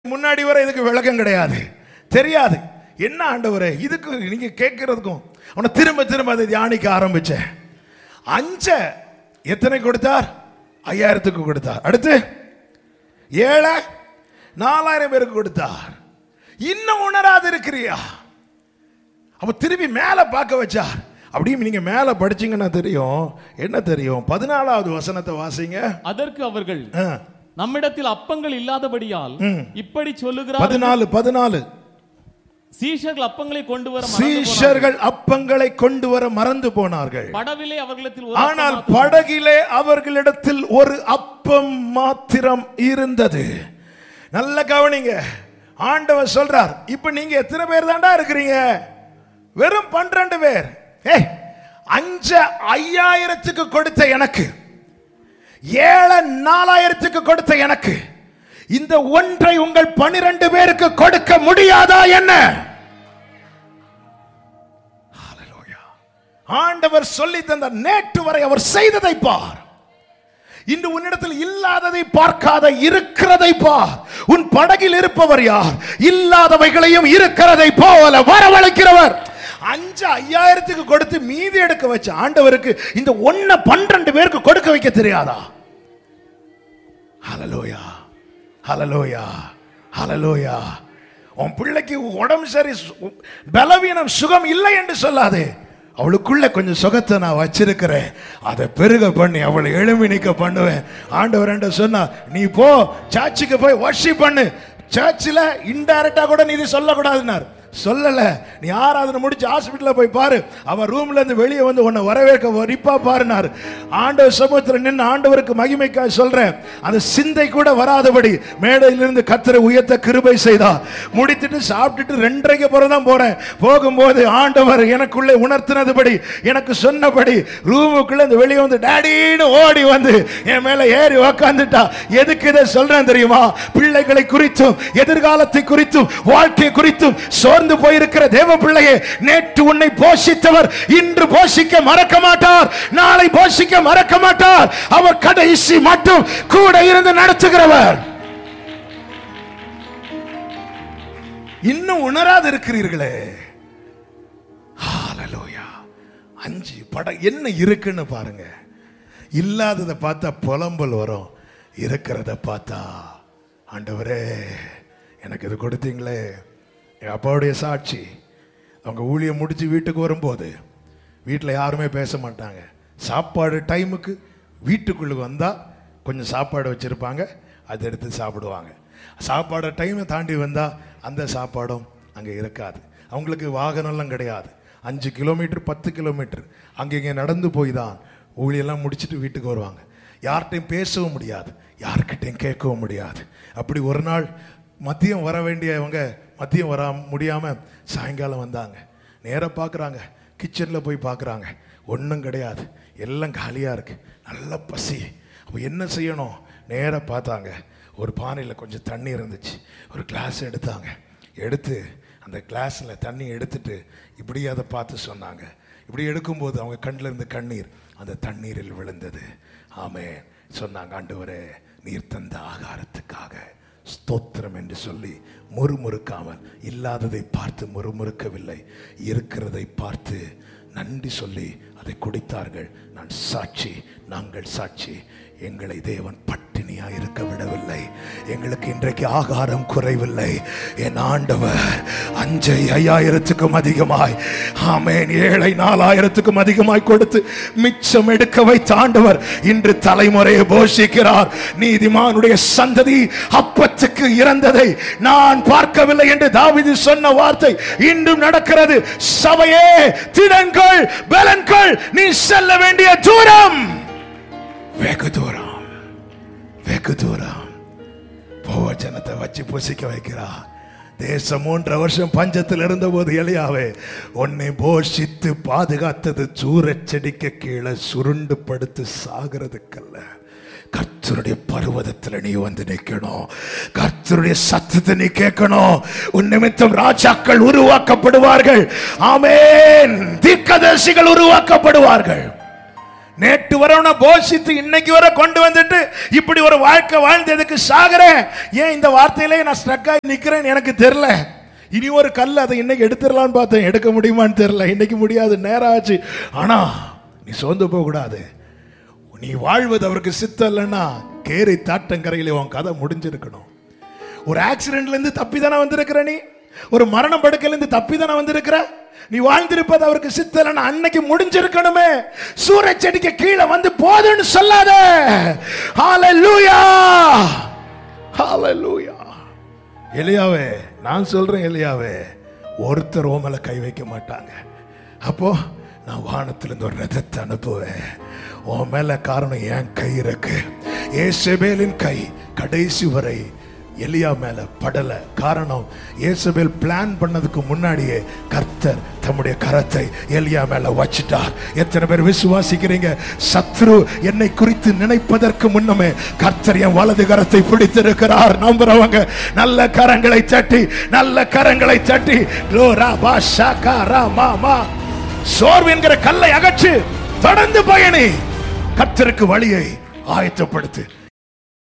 முன்னாடி வரை இதுக்கு விளக்கம் கிடையாது தெரியாது என்ன ஆண்டவரே இதுக்கு நீங்க கேட்கறதுக்கும் அவனை திரும்ப திரும்ப அதை தியானிக்க ஆரம்பிச்சேன் அஞ்ச எத்தனை கொடுத்தார் ஐயாயிரத்துக்கு கொடுத்தார் அடுத்து ஏழை நாலாயிரம் பேருக்கு கொடுத்தார் இன்னும் உணராது இருக்கிறியா அப்ப திருப்பி மேல பார்க்க வச்சார் அப்படியும் நீங்க மேல படிச்சீங்கன்னா தெரியும் என்ன தெரியும் பதினாலாவது வசனத்தை வாசிங்க அதற்கு அவர்கள் ஆ, நம்மிடத்தில் அப்பங்கள் இல்லாதபடியால் இப்படி சொல்லுகிறார் பதினாலு பதினாலு சீஷர்கள் அப்பங்களை கொண்டு வர மறந்து போனார்கள். சீஷர்கள் அப்பங்களை கொண்டு வர மறந்து போனார்கள் படவிலே அவர்களிடத்தில் ஒரு ஆனால் அப்பம் படகிலே அவர்களிடத்தில் ஒரு அப்பம் மாத்திரம் இருந்தது நல்ல கவனிங்க ஆண்டவர் சொல்றார் இப்ப நீங்க எத்தனை பேர் தாண்டா இருக்கிறீங்க வெறும் பன்னிரண்டு பேர் ஏய் அஞ்ச ஐயாயிரத்துக்கு கொடுத்த எனக்கு ஏழை நாலாயிரத்துக்கு கொடுத்த எனக்கு இந்த ஒன்றை உங்கள் பனிரெண்டு பேருக்கு கொடுக்க முடியாதா என்ன Hallelujah. ஆண்டவர் சொல்லி தந்த நேற்று வரை அவர் செய்ததை பார் இன்று உன்னிடத்தில் இல்லாததை பார்க்காத இருக்கிறதை பார் உன் படகில் இருப்பவர் யார் இல்லாதவைகளையும் இருக்கிறதை போல வரவழைக்கிறவர் அஞ்சு ஐயாயிரத்துக்கு கொடுத்து மீதி எடுக்க வச்ச ஆண்டவருக்கு இந்த ஒன்ன பன்னிரண்டு பேருக்கு கொடுக்க வைக்க தெரியாதா ஹலலோயா ஹலலோயா ஹலலோயா உன் பிள்ளைக்கு உடம்பு சரி சு- பலவீனம் சுகம் இல்லை என்று சொல்லாதே அவளுக்குள்ள கொஞ்சம் சுகத்தை நான் வச்சிருக்கிறேன் அதை பெருக பண்ணி அவளை எழுமி நிக்க பண்ணுவேன் ஆண்டவர் சொன்னா நீ போ சர்ச்சுக்கு போய் வர்ஷிப் பண்ணு சர்ச்சில் இன்டைரக்டா கூட நீ இது சொல்லக்கூடாதுன்னார் சொல்லல நீ ஆராதனை முடிச்சு ஹாஸ்பிட்டல்ல போய் பாரு அவ ரூம்ல இருந்து வெளியே வந்து உன்னை வரவேற்க வரிப்பா பாருனார் ஆண்டவர் சமூகத்தில் நின்று ஆண்டவருக்கு மகிமைக்காக சொல்றேன் அந்த சிந்தை கூட வராதபடி மேடையிலிருந்து கத்தரை உயர்த்த கிருபை செய்தா முடித்துட்டு சாப்பிட்டுட்டு ரெண்டரைக்கு பிறகு தான் போறேன் போகும்போது ஆண்டவர் எனக்குள்ளே உணர்த்தினதுபடி எனக்கு சொன்னபடி ரூமுக்குள்ள இந்த வெளியே வந்து டேடின்னு ஓடி வந்து என் மேல ஏறி உக்காந்துட்டா எதுக்கு இதை சொல்றேன் தெரியுமா பிள்ளைகளை குறித்தும் எதிர்காலத்தை குறித்தும் வாழ்க்கை குறித்தும் சோர்ந்து போயிருக்கிற தேவ பிள்ளையே நேற்று உன்னை போஷித்தவர் இன்று போஷிக்க மறக்க மாட்டார் நாளை போஷிக்க மறக்க மாட்டார் அவர் கடைசி மட்டும் கூட இருந்து நடத்துகிறவர் இன்னும் உணராது இருக்கிறீர்களே ஹalleluya அஞ்சு படம் என்ன இருக்குன்னு பாருங்க இல்லாததை பார்த்தா புலம்பல் வரும் இருக்கிறத பார்த்தா ஆண்டவரே எனக்கு இது கொடுத்தீங்களே என் அப்பாவுடைய சாட்சி அவங்க ஊழியம் முடிச்சு வீட்டுக்கு வரும்போது வீட்டில் யாருமே பேச மாட்டாங்க சாப்பாடு டைமுக்கு வீட்டுக்குள்ளுக்கு வந்தால் கொஞ்சம் சாப்பாடு வச்சுருப்பாங்க அதை எடுத்து சாப்பிடுவாங்க சாப்பாடு டைமை தாண்டி வந்தால் அந்த சாப்பாடும் அங்கே இருக்காது அவங்களுக்கு வாகனம்லாம் கிடையாது அஞ்சு கிலோமீட்டர் பத்து கிலோமீட்டர் அங்கே இங்கே நடந்து போய் தான் ஊழியெல்லாம் முடிச்சுட்டு வீட்டுக்கு வருவாங்க யார்கிட்டையும் பேசவும் முடியாது யார்கிட்டையும் கேட்கவும் முடியாது அப்படி ஒரு நாள் மதியம் வர வேண்டியவங்க மதியம் வர முடியாமல் சாயங்காலம் வந்தாங்க நேராக பார்க்குறாங்க கிச்சனில் போய் பார்க்குறாங்க ஒன்றும் கிடையாது எல்லாம் காலியாக இருக்கு நல்ல பசி அப்போ என்ன செய்யணும் நேராக பார்த்தாங்க ஒரு பானையில் கொஞ்சம் தண்ணி இருந்துச்சு ஒரு கிளாஸ் எடுத்தாங்க எடுத்து அந்த கிளாஸில் தண்ணி எடுத்துட்டு இப்படி அதை பார்த்து சொன்னாங்க இப்படி எடுக்கும்போது அவங்க கண்ணில் இருந்து கண்ணீர் அந்த தண்ணீரில் விழுந்தது ஆமே சொன்னாங்க ஆண்டவரே நீர் தந்த ஆகாரத்துக்காக ஸ்தோத்திரம் என்று சொல்லி முறுமுறுக்காமல் இல்லாததை பார்த்து முறுமுறுக்கவில்லை இருக்கிறதை பார்த்து நன்றி சொல்லி அதை குடித்தார்கள் நான் சாட்சி நாங்கள் சாட்சி எங்களை தேவன் பட்டினியா இருக்க விடவில்லை எங்களுக்கு இன்றைக்கு ஆகாரம் குறைவில்லை என் ஆண்டவர் அஞ்சை ஐயாயிரத்துக்கும் அதிகமாய் ஆமேன் ஏழை நாலாயிரத்துக்கும் அதிகமாய் கொடுத்து மிச்சம் எடுக்க வைத்த ஆண்டவர் இன்று தலைமுறையை போஷிக்கிறார் நீதிமானுடைய சந்ததி அப்பத்துக்கு இறந்ததை நான் பார்க்கவில்லை என்று தாவீது சொன்ன வார்த்தை இன்றும் நடக்கிறது சபையே திடன்கள் பலன்கள் நீ செல்ல வேண்டிய தூரம் வெகு தூரம் வெகு தூரம் போவ ஜனத்தை வச்சு புசிக்க வைக்கிறா தேசம் மூன்று வருஷம் பஞ்சத்தில் இருந்தபோது எளியாவே உன்னை போஷித்து பாதுகாத்தது சூரச் செடிக்க கீழே சுருண்டு படுத்து சாகிறதுக்கல்ல கர்த்தருடைய பருவதத்தில் நீ வந்து நிற்கணும் கர்த்தருடைய சத்தத்தை நீ கேட்கணும் உன் நிமித்தம் ராஜாக்கள் உருவாக்கப்படுவார்கள் ஆமென் தீர்க்கதரிசிகள் உருவாக்கப்படுவார்கள் நேற்று வர உன்னை போஷித்து இன்னைக்கு வர கொண்டு வந்துட்டு இப்படி ஒரு வாழ்க்கை வாழ்ந்ததுக்கு சாகுறேன் ஏன் இந்த வார்த்தையிலே நான் ஸ்ட்ரக் ஆகி நிக்கிறேன்னு எனக்கு தெரியல இனி ஒரு கல் அதை இன்னைக்கு எடுத்துடலான்னு பார்த்தேன் எடுக்க முடியுமான்னு தெரியல இன்னைக்கு முடியாது நேரம் ஆச்சு ஆனா நீ சோர்ந்து போக கூடாது நீ வாழ்வது அவருக்கு சித்தம் இல்லைன்னா கேரை தாட்டங்கரையில உன் கதை முடிஞ்சிருக்கணும் ஒரு ஆக்சிடென்ட்ல இருந்து தப்பி தானே வந்திருக்கிற நீ ஒரு மரணம் படுக்கையில இருந்து தப்பி தானே வந்திருக்கிற நீ வாழ்ந்திருப்பது அவருக்கு சித்தம் இல்லைன்னா அன்னைக்கு முடிஞ்சிருக்கணுமே சூரிய செடிக்கு கீழே வந்து போதுன்னு சொல்லாத ஹalleluya ஹalleluya எலியாவே நான் சொல்றேன் எலியாவே ஒருத்தர் ஓ மேல கை வைக்க மாட்டாங்க அப்போ நான் வானத்திலிருந்து ஒரு ரதத்தை அனுப்புவேன் உன் மேல காரணம் என் கை இருக்கு ஏசபேலின் கை கடைசி வரை எலியா மேல படல காரணம் ஏசபேல் பிளான் பண்ணதுக்கு முன்னாடியே கர்த்தர் தம்முடைய கரத்தை எலியா மேல வச்சிட்டார் எத்தனை பேர் விசுவாசிக்கிறீங்க சத்ரு என்னை குறித்து நினைப்பதற்கு முன்னமே கர்த்தர் என் வலது கரத்தை பிடித்திருக்கிறார் நம்புறவங்க நல்ல கரங்களை தட்டி நல்ல கரங்களை தட்டி லோ ரா பா ஷா கா ரா மா மா சோர்வு என்கிற கல்லை அகற்று தொடர்ந்து பயணி கர்த்தருக்கு வழியை ஆயத்தப்படுத்து